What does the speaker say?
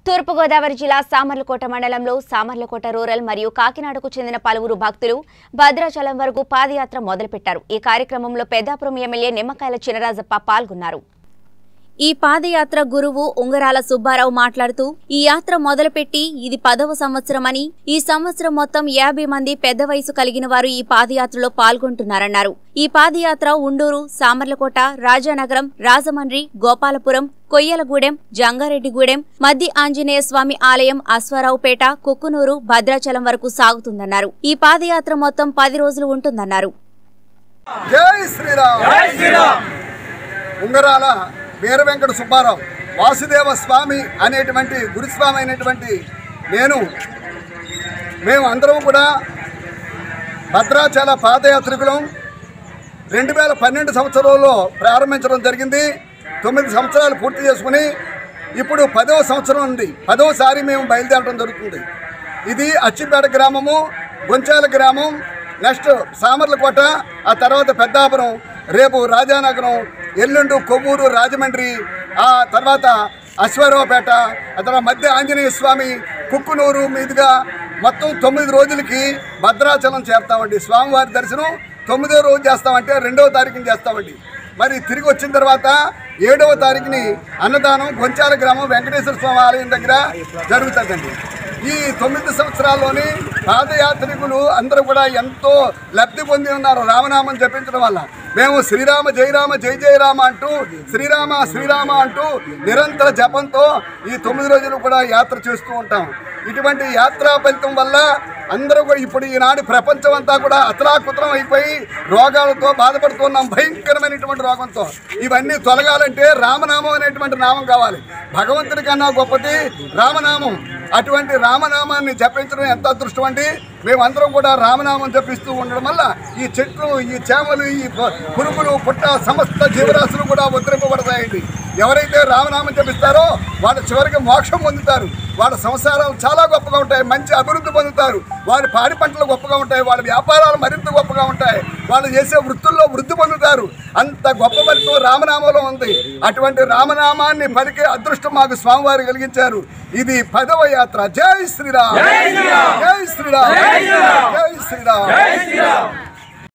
తూర్పుగోదావరి జిల్లా సామర్లకోట మండలంలో సామర్లకోట రూరల్ మరియు కాకినాడకు చెందిన పలువురు భక్తులు భద్రాచలం వరకు పాదయాత్ర మొదలుపెట్టారు ఈ కార్యక్రమంలో పెద్దాపురం ఎమ్మెల్యే నిమ్మకాయల చినరాజప్ప పాల్గొన్నారు ఈ పాదయాత్ర గురువు ఉంగరాల సుబ్బారావు మాట్లాడుతూ ఈ యాత్ర మొదలుపెట్టి ఇది పదవ సంవత్సరమని ఈ సంవత్సరం మొత్తం యాభై మంది పెద్ద వయసు కలిగిన వారు ఈ పాదయాత్రలో పాల్గొంటున్నారన్నారు ఈ పాదయాత్ర ఉండూరు సామర్లకోట రాజానగరం రాజమండ్రి గోపాలపురం కొయ్యలగూడెం జంగారెడ్డిగూడెం మద్ది ఆంజనేయ స్వామి ఆలయం అశ్వారావుపేట కుక్కునూరు భద్రాచలం వరకు సాగుతుందన్నారు ఈ పాదయాత్ర మొత్తం పది రోజులు ఉంటుందన్నారు జై శ్రీరామ్ జై శ్రీరామ్ ఉంగరాల వీర వెంకట సుబ్బారావు వాసుదేవ స్వామి అనేటువంటి గురుస్వామి అయినటువంటి నేను మేము అందరం కూడా భద్రాచల పాదయాత్రికులం రెండు వేల పన్నెండు సంవత్సరంలో ప్రారంభించడం జరిగింది తొమ్మిది సంవత్సరాలు పూర్తి చేసుకుని ఇప్పుడు పదవ సంవత్సరం ఉంది పదవసారి మేము బయలుదేరడం జరుగుతుంది ఇది అచ్చిపేట గ్రామము గొంచాల గ్రామం నెక్స్ట్ సామర్లకోట ఆ తర్వాత పెద్దాపురం రేపు రాజానగరం ఎల్లుండు కొవ్వూరు రాజమండ్రి ఆ తర్వాత అశ్వారావుపేట ఆ తర్వాత మధ్య ఆంజనేయ స్వామి కుక్కునూరు మీదుగా మొత్తం తొమ్మిది రోజులకి భద్రాచలం చేస్తామండి స్వామివారి దర్శనం తొమ్మిదో రోజు చేస్తామంటే రెండవ తారీఖున చేస్తామండి మరి తిరిగి వచ్చిన తర్వాత ఏడవ తారీఖుని అన్నదానం గొంచాల గ్రామం వెంకటేశ్వర స్వామి ఆలయం దగ్గర జరుగుతుందండి ఈ తొమ్మిది సంవత్సరాల్లోని పాదయాత్రికులు అందరూ కూడా ఎంతో లబ్ధి పొంది ఉన్నారు రామనామం జపించడం వల్ల మేము శ్రీరామ జయరామ జయ జయరామ అంటూ శ్రీరామ శ్రీరామ అంటూ నిరంతర జపంతో ఈ తొమ్మిది రోజులు కూడా యాత్ర చేస్తూ ఉంటాం ఇటువంటి యాత్రా ఫలితం వల్ల అందరూ కూడా ఇప్పుడు ఈనాడు ప్రపంచం అంతా కూడా అతలాకుతలం అయిపోయి రోగాలతో బాధపడుతున్నాం భయంకరమైనటువంటి రోగంతో ఇవన్నీ తొలగాలంటే రామనామం అనేటువంటి నామం కావాలి భగవంతుడి కన్నా గొప్పది రామనామం అటువంటి రామనామాన్ని జపించడం ఎంత అదృష్టం అండి మేమందరం కూడా రామనామం జపిస్తూ ఉండడం వల్ల ఈ చెట్లు ఈ చేమలు ఈ ప- పురుగులు పుట్ట సమస్త జీవరాశులు కూడా ఉద్ధరింపబడతాయండి ఎవరైతే రామనామం జపిస్తారో వాళ్ళు చివరికి మోక్షం పొందుతారు వాళ్ళ సంసారాలు చాలా గొప్పగా ఉంటాయి మంచి అభివృద్ధి పొందుతారు వారి పాడి పంటలు గొప్పగా ఉంటాయి వాళ్ళ వ్యాపారాలు మరింత గొప్పగా ఉంటాయి వాళ్ళు చేసే వృత్తుల్లో వృద్ధి పొందుతారు అంత గొప్ప ఫలితం రామనామంలో ఉంది అటువంటి రామనామాన్ని పలికే అదృష్టం మాకు స్వామివారు కలిగించారు ఇది పదవ యాత్ర జై శ్రీరామ్ జై శ్రీరామ్ జై శ్రీరామ్